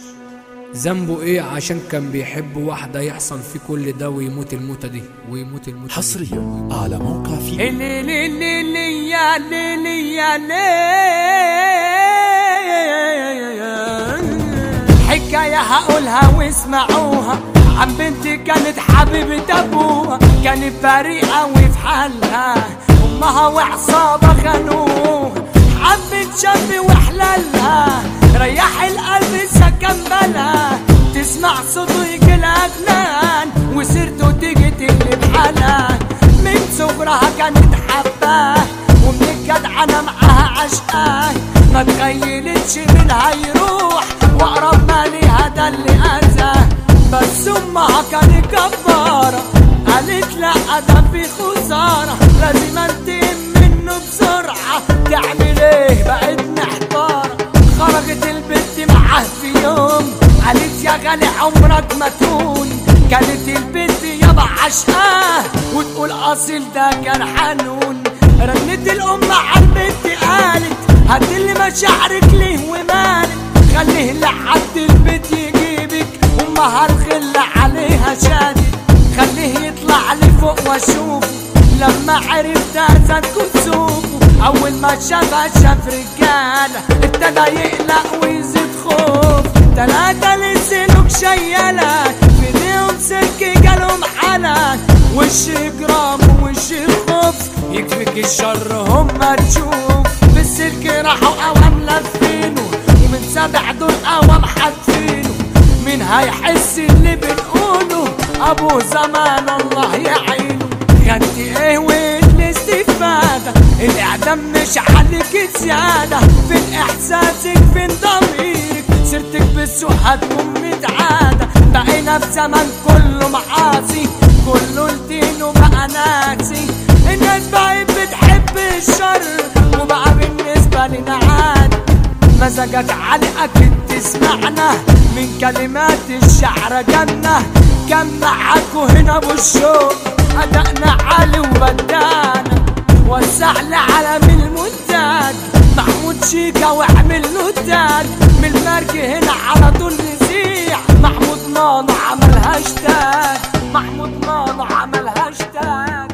ذنبه ايه عشان كان بيحب واحدة يحصل في كل ده ويموت الموتة دي ويموت الموتة دي حصريا على موقع في لي لي لي لي يا لي لي يا لي حكاية هقولها واسمعوها عن بنتي كانت حبيبة أبوها كانت بريئة وفي حالها أمها وعصابة خانوها حبت شاب وحلالها ريح القلب سكن بلا تسمع صوته يجي الأجنان وسيرته تيجي تقلب حالها من صغرها كانت حباه ومن الجدعنة معاها عشقاه ما تخيلتش منها يروح واقرب ما ليها ده اللي اذاه بس امها كانت جبارة قالت لا ده في خسارة لازم انتقم منه بسرعة تعمل ايه بقت محتارة خرجت البنت معاه في يوم قالت يا غالي عمرك ما تهون كانت البنت يابا عشقاه وتقول اصيل ده كان حنون رنت الام على البنت قالت هدلي مشاعرك ليه ومالك خليه لحد البيت يجيبك امها الخلة عليها شادت خليه يطلع لي فوق واشوفه لما عرف ده زاد كسوفه اول ما شافها شاف رجاله ابتدى يقلق ويزيد خوف تلاتة لسنوك شيالة في ايديهم سلك جالهم حالك وش جرام وش الخوف يكفيك الشر هما تشوف بالسلك راحوا اوام لفينه ومن سبع دول اوام حاتفينه مين هيحس اللي بنقوله ابو زمان الله يعينه خدت ايه والاستفادة الاعدام مش عليك زيادة فين احساسك فين ضميرك سيرتك بالسوق هتكون متعادة بقينا في زمن كله معاصي كله الدين وبقى ناسي الناس بقت بتحب الشر وبقى بالنسبة لنا عادي مزاجك عالي اكيد تسمعنا من كلمات الشعر جنة كان معاكوا هنا ابو الشوق ادائنا عالي وبدانا وسع لعالم المنتج محمود شيكا واعمل له تاج من المرج هنا على طول نزيع محمود نانو عمل هاشتاج محمود نانو عمل هاشتاج